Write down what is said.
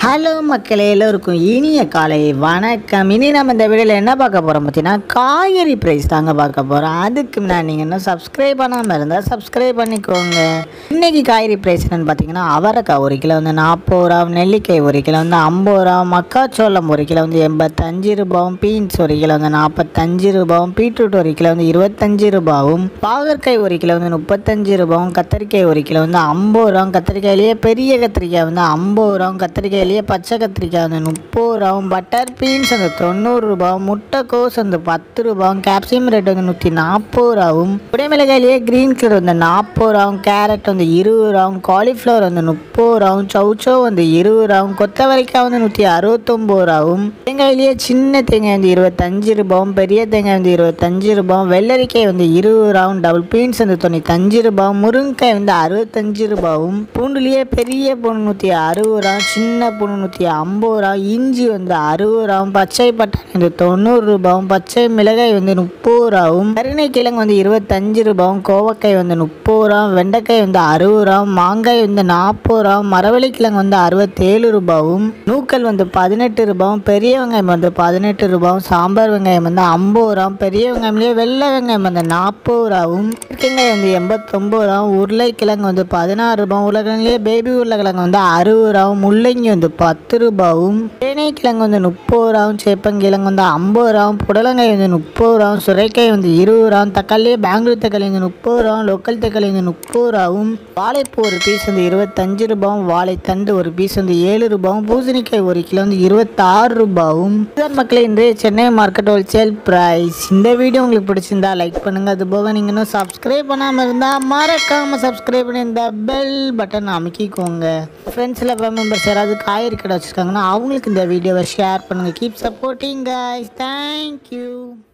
hello மக்களே எல்லோருக்கும் இனிய காலை வணக்கம் இனி நம்ம இந்த வீடியோவில் என்ன பார்க்க போகிறோம் பார்த்தீங்கன்னா காய்கறி ப்ரைஸ் தாங்க பார்க்க போகிறோம் அதுக்கு முன்னாடி நீங்கள் இன்னும் சப்ஸ்கிரைப் பண்ணாமல் இருந்தால் சப்ஸ்கிரைப் பண்ணிக்கோங்க இன்றைக்கி காய்கறி ப்ரைஸ் என்னென்னு பார்த்தீங்கன்னா அவரைக்காய் ஒரு கிலோ வந்து நாற்பது ரூபா நெல்லிக்காய் ஒரு கிலோ வந்து ஐம்பது ரூபா மக்காச்சோளம் ஒரு கிலோ வந்து எண்பத்தஞ்சு ரூபாவும் பீன்ஸ் ஒரு கிலோ வந்து நாற்பத்தஞ்சு ரூபாவும் பீட்ரூட் ஒரு கிலோ வந்து இருபத்தஞ்சு ரூபாவும் பாகற்காய் ஒரு கிலோ வந்து முப்பத்தஞ்சு ரூபாவும் கத்திரிக்காய் ஒரு கிலோ வந்து ஐம்பது ரூபாவும் கத்திரிக்காயிலேயே பெரிய கத்திரிக்காய் வந்து ஐம்பது ரூபாவும் கத்திரிக்காயிலேயே பச்சை கத்திரிக்காய் வந்து முப்பது ரூபாவும் பட்டர் பீன்ஸ் வந்து தொண்ணூறு ரூபாவும் முட்டைக்கோஸ் வந்து பத்து ரூபாவும் கேப்சியம் ரேட் வந்து நூற்றி நாற்பது ரூபாவும் குடைமிளகாயிலேயே க்ரீன் கலர் வந்து நாற்பது ரூபாவும் கேரட் வந்து இருபது ரூபாவும் காலிஃப்ளவர் வந்து முப்பது ரூபாவும் சௌச்சோ வந்து இருபது ரூபாவும் கொத்தவரைக்காய் வந்து நூற்றி அறுபத்தொம்போது ரூபாவும் தேங்காயிலேயே சின்ன தேங்காய் வந்து இருபத்தஞ்சு ரூபாவும் பெரிய தேங்காய் வந்து இருபத்தஞ்சு ரூபாவும் வெள்ளரிக்காய் வந்து இருபது ரூபாவும் டபுள் பீன்ஸ் வந்து தொண்ணூத்தஞ்சு ரூபாவும் முருங்கைக்காய் வந்து அறுபத்தஞ்சு ரூபாவும் பூண்டுலேயே பெரிய பூண்டு நூற்றி அறுபது ரூபா சின்ன பூண்டு நூற்றி ஐம்பது ரூபா இஞ்சி வந்து அறுபது ரூபாவும் பச்சை பட்டாணி வந்து தொண்ணூறு ரூபாவும் பச்சை மிளகாய் வந்து முப்பது ரூபாவும் கருணை கிழங்கு வந்து இருபத்தஞ்சு ரூபாவும் கோவக்காய் வந்து முப்பது ரூபா வெண்டைக்காய் வந்து அறுபது ரூபா மாங்காய் வந்து நாற்பது ரூபா மரவள்ளி கிழங்கு வந்து அறுபத்தேழு ரூபாவும் நூக்கல் வந்து பதினெட்டு ரூபாவும் பெரிய வெங்காயம் வந்து பதினெட்டு ரூபாவும் சாம்பார் வெங்காயம் வந்து ஐம்பது ரூபா பெரிய வெங்காயம்லேயே வெள்ளை வெங்காயம் வந்து நாற்பது ரூபாவும் வெங்காயம் வந்து எண்பத்தொம்பது ரூபா உருளைக்கிழங்கு வந்து பதினாறு ரூபாய் உருளைக்கிழங்குலேயே பேபி உருளைக்கிழங்கு வந்து அறுபது ரூபாவும் முள்ளங்கி வந்து பத்து ரூபாவும் தேனைக்கிழங்கு வந்து முப்பது ரூபாவும் சேப்பங்கிழங்கு வந்து ஐம்பது ரூபாவும் புடலங்காய் வந்து முப்பது ரூபாவும் சுரைக்காய் வந்து இருபது ரூபாவும் தக்காளியே பெங்களூர் தக்காளி வந்து முப்பது ரூபாவும் லோக்கல் தக்காளி வந்து முப்பது ரூபாவும் வாழைப்பூ ஒரு பீஸ் வந்து இருபத்தஞ்சு ரூபாவும் வாழைத்தண்டு ஒரு பீஸ் வந்து ஏழு ரூபாவும் பூசணிக்காய் ஒரு கிலோ வந்து இருபத்தாறு ரூபாவும் இதுதான் மக்களே இன்றைய சென்னை மார்க்கெட் ஹோல்சேல் ப்ரைஸ் இந்த வீடியோ உங்களுக்கு பிடிச்சிருந்தா லைக் பண்ணுங்க அது போக நீங்கள் இன்னும் சப்ஸ்கிரைப் பண்ணாமல் இருந்தால் மறக்காமல் சப்ஸ்கிரைப் பண்ணி இந்த பெல் பட்டன் அமைக்கிக்கோங்க ஃப்ரெண்ட்ஸில் மெம்பர்ஸ் யாராவது காய்கறி கடை வச்சுருக்காங்கன்னா அவங்களுக்கு இந்த வீடியோவை ஷேர் பண்ணுங்கள் கீப் சப்போர்ட்டிங் guys தேங்க்யூ